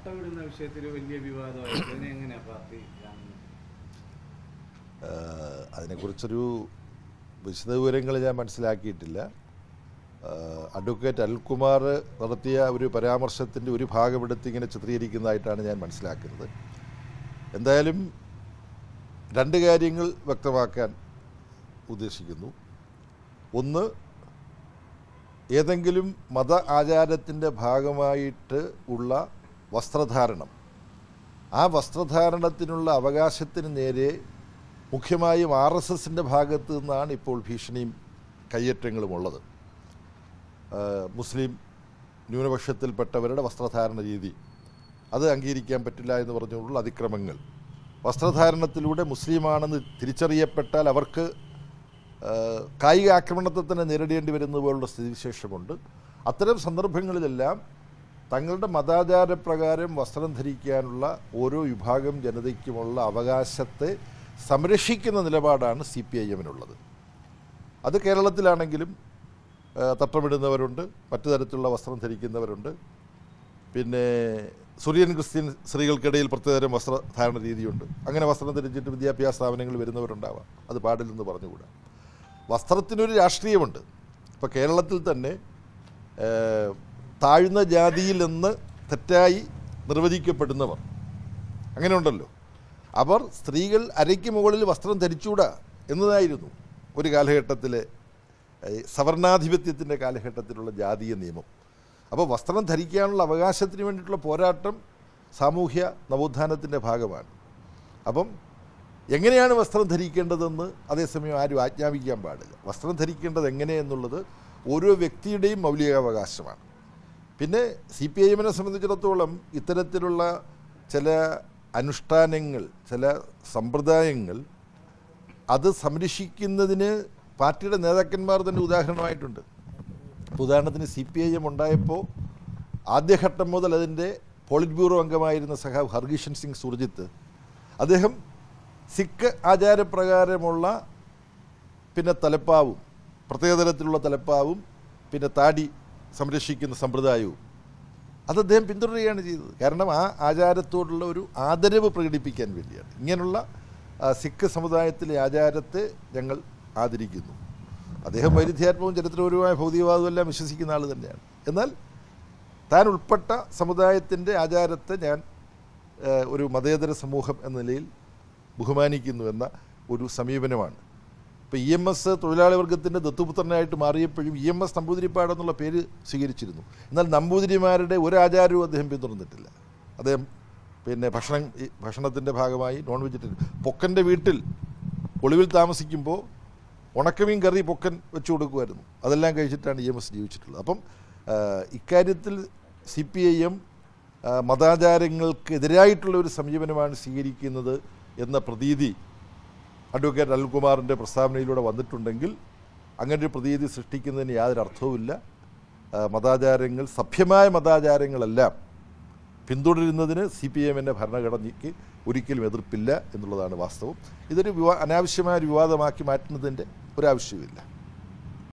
വിടുന്ന വിഷയത്തിൽ വലിയ വിവാദമായി അതിനെ എങ്ങനെയാ പാർട്ടി കാണുന്നത് ആഹ് അതിനെക്കുറിച്ചൊരു വിശദവിവരങ്ങൾ ഞാൻ മനസ്സിലാക്കിയിട്ടില്ല ആഹ് അഡ്വക്കേറ്റ് അനിൽകുമാർ നടത്തിയ ഒരു പരാമർശത്തിൻ്റെ ഒരു ഭാഗമെടുത്ത് ഇങ്ങനെ ചിത്രീകരിക്കുന്നതായിട്ടാണ് ഞാൻ മനസ്സിലാക്കുന്നത് എന്തായാലും രണ്ട് കാര്യങ്ങൾ വ്യക്തമാക്കാൻ ഉദ്ദേശിക്കുന്നു ഒന്ന് ഏതെങ്കിലും മത ആചാരത്തിൻ്റെ ഭാഗമായിട്ട് ഉള്ള വസ്ത്രധാരണം ആ വസ്ത്രധാരണത്തിനുള്ള അവകാശത്തിന് നേരെ മുഖ്യമായും ആർ എസ് എസിൻ്റെ ഭാഗത്ത് നിന്നാണ് ഇപ്പോൾ ഭീഷണിയും കയ്യേറ്റങ്ങളും ഉള്ളത് ആ, മുസ്ലിം ന്യൂനപക്ഷത്തിൽപ്പെട്ടവരുടെ വസ്ത്രധാരണ രീതി അത് അംഗീകരിക്കാൻ പറ്റില്ല എന്ന് പറഞ്ഞുകൊണ്ടുള്ള അതിക്രമങ്ങൾ വസ്ത്രധാരണത്തിലൂടെ മുസ്ലിമാണെന്ന് തിരിച്ചറിയപ്പെട്ടാൽ അവർക്ക് ആ, കായിക ആക്രമണത്തെ തന്നെ നേരിടേണ്ടി വരുന്നത് പോലുള്ള സ്ഥിതിവിശേഷമുണ്ട് അത്തരം സന്ദർഭങ്ങളിലെല്ലാം തങ്ങളുടെ മതാചാരപ്രകാരം വസ്ത്രം ധരിക്കാനുള്ള ഓരോ വിഭാഗം ജനതയ്ക്കുമുള്ള അവകാശത്തെ സംരക്ഷിക്കുന്ന നിലപാടാണ് സി പി ഐ എമ്മിനുള്ളത് അത് കേരളത്തിലാണെങ്കിലും ആ, തട്ടമിടുന്നവരുണ്ട് മറ്റു തരത്തിലുള്ള വസ്ത്രം ധരിക്കുന്നവരുണ്ട് പിന്നെ സുറിയൻ ക്രിസ്ത്യൻ സ്ത്രീകൾക്കിടയിൽ പ്രത്യേകതരം വസ്ത്രധാരണ രീതിയുണ്ട് അങ്ങനെ വസ്ത്രം ധരിച്ചിട്ട് വിദ്യാഭ്യാസ സ്ഥാപനങ്ങളിൽ വരുന്നവരുണ്ടാവാം അത് പാടില്ലെന്ന് പറഞ്ഞുകൂടാ വസ്ത്രത്തിനൊരു രാഷ്ട്രീയമുണ്ട് ഇപ്പോൾ കേരളത്തിൽ തന്നെ ഏഹ്, താഴ്ന്ന ജാതിയിൽ നിന്ന് തെറ്റായി നിർവചിക്കപ്പെടുന്നവർ അങ്ങനെ ഉണ്ടല്ലോ അവർ സ്ത്രീകൾ അരയ്ക്ക് മുകളിൽ വസ്ത്രം ധരിച്ചൂടാ എന്നതായിരുന്നു ഒരു കാലഘട്ടത്തിലെ ഏഹ്, സവർണാധിപത്യത്തിൻ്റെ കാലഘട്ടത്തിലുള്ള ജാതീയ നിയമം അപ്പോൾ വസ്ത്രം ധരിക്കാനുള്ള അവകാശത്തിന് വേണ്ടിയിട്ടുള്ള പോരാട്ടം സാമൂഹ്യ നവോത്ഥാനത്തിൻ്റെ ഭാഗമാണ് അപ്പം എങ്ങനെയാണ് വസ്ത്രം ധരിക്കേണ്ടതെന്ന് അതേസമയം ആരും ആജ്ഞാപിക്കാൻ പാടില്ല വസ്ത്രം ധരിക്കേണ്ടത് എങ്ങനെയെന്നുള്ളത് ഓരോ വ്യക്തിയുടെയും മൗലികാവകാശമാണ് പിന്നെ സി പി ഐ എമ്മിനെ സംബന്ധിച്ചിടത്തോളം ഇത്തരത്തിലുള്ള ചില അനുഷ്ഠാനങ്ങൾ ചില സമ്പ്രദായങ്ങൾ അത് സംരക്ഷിക്കുന്നതിന് പാർട്ടിയുടെ നേതാക്കന്മാർ തന്നെ ഉദാഹരണമായിട്ടുണ്ട് ഇപ്പോൾ ഉദാഹരണത്തിന് സി പി ഐ എം ഉണ്ടായപ്പോൾ ആദ്യഘട്ടം മുതൽ അതിൻ്റെ പോളിറ്റ് ബ്യൂറോ അംഗമായിരുന്ന സഖാവ് ഹർഗീഷൻ സിംഗ് സുർജിത്ത് അദ്ദേഹം സിഖ് ആചാരപ്രകാരമുള്ള പിന്നെ തലപ്പാവും പ്രത്യേകതരത്തിലുള്ള തലപ്പാവും പിന്നെ താടി സംരക്ഷിക്കുന്ന സമ്പ്രദായവും അത് അദ്ദേഹം പിന്തുടരുകയാണ് ചെയ്തത് കാരണം ആ ആചാരത്തോടുള്ള ഒരു ആദരവ് പ്രകടിപ്പിക്കാൻ വേണ്ടിയാണ് ഇങ്ങനെയുള്ള ആ, സിഖ് സമുദായത്തിലെ ആചാരത്തെ ഞങ്ങൾ ആദരിക്കുന്നു അദ്ദേഹം വൈരുദ്ധ്യാത്മവും ചരിത്രപരവുമായ ഭൗതികവാദവും എല്ലാം വിശ്വസിക്കുന്ന ആൾ തന്നെയാണ് എന്നാൽ താൻ ഉൾപ്പെട്ട സമുദായത്തിൻ്റെ ആചാരത്തെ ഞാൻ ഏഹ്, ഒരു മതേതര സമൂഹം എന്ന നിലയിൽ ബഹുമാനിക്കുന്നു എന്ന ഒരു സമീപനമാണ് ഇപ്പോൾ ഇ എം എസ് തൊഴിലാളി വർഗത്തിൻ്റെ ദത്തുപുത്രനായിട്ട് മാറിയപ്പോഴും ഇ എം എസ് നമ്പൂതിരിപ്പാട് എന്നുള്ള പേര് സ്വീകരിച്ചിരുന്നു എന്നാൽ നമ്പൂതിരിമാരുടെ ഒരു ആചാരവും അദ്ദേഹം പിന്തുടർന്നിട്ടില്ല അദ്ദേഹം പിന്നെ ഭക്ഷണം ഈ ഭക്ഷണത്തിൻ്റെ ഭാഗമായി നോൺ വെജിറ്റേറിയൻ പൊക്കൻ്റെ വീട്ടിൽ ഒളിവിൽ താമസിക്കുമ്പോൾ ഉണക്കമീൻ കറി പൊക്കൻ വെച്ച് കൊടുക്കുമായിരുന്നു അതെല്ലാം കഴിച്ചിട്ടാണ് ഇ എം എസ് ജീവിച്ചിട്ടുള്ളത് അപ്പം ആ, ഇക്കാര്യത്തിൽ സി പി ഐ എം മതാചാരങ്ങൾക്ക് എതിരായിട്ടുള്ള ഒരു സമീപനമാണ് സ്വീകരിക്കുന്നത് എന്ന പ്രതീതി അഡ്വക്കേറ്റ് അനിൽകുമാറിൻ്റെ പ്രസ്താവനയിലൂടെ വന്നിട്ടുണ്ടെങ്കിൽ അങ്ങനെ ഒരു പ്രതീതി സൃഷ്ടിക്കുന്നതിന് യാതൊരു അർത്ഥവുമില്ല ആ, മതാചാരങ്ങൾ സഭ്യമായ മതാചാരങ്ങളെല്ലാം പിന്തുടരുന്നതിന് സി പി എമ്മിൻ്റെ ഭരണഘടനയ്ക്ക് ഒരിക്കലും എതിർപ്പില്ല എന്നുള്ളതാണ് വാസ്തവം ഇതൊരു വിവാ അനാവശ്യമായ ഒരു വിവാദമാക്കി മാറ്റുന്നതിൻ്റെ ഒരാവശ്യവുമില്ല